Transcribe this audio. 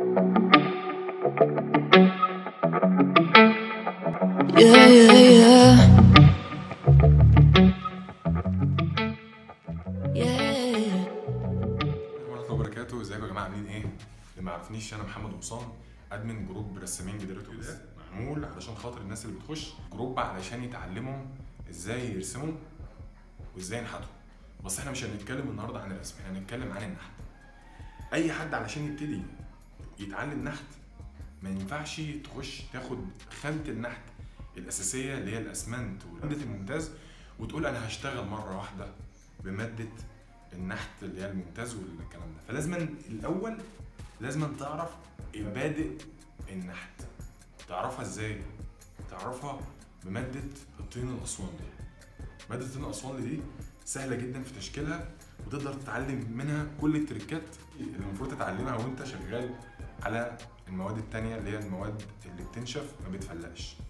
Yeah, yeah, yeah. Yeah. ورحمة الله وبركاته ازيكم يا جماعه عاملين ايه؟ اللي ما يعرفنيش انا محمد قمصان ادمن جروب رسامين جدارة ده معمول علشان خاطر الناس اللي بتخش جروب علشان يتعلموا ازاي يرسموا وازاي ينحتوا بس احنا مش هنتكلم النهارده عن الرسم احنا هنتكلم عن النحت اي حد علشان يبتدي يتعلم نحت ما ينفعش تخش تاخد خامة النحت الأساسية اللي هي الأسمنت ومادة الممتاز وتقول أنا هشتغل مرة واحدة بمادة النحت اللي هي الممتاز والكلام ده فلازم الأول لازم تعرف مبادئ النحت تعرفها ازاي؟ تعرفها بمادة الطين الأسوان دي مادة الطين الأسوان دي سهلة جدا في تشكيلها وتقدر تتعلم منها كل التريكات اللي المفروض تتعلمها وانت شغال على المواد التانية اللي هي المواد اللي بتنشف ما بتفلقش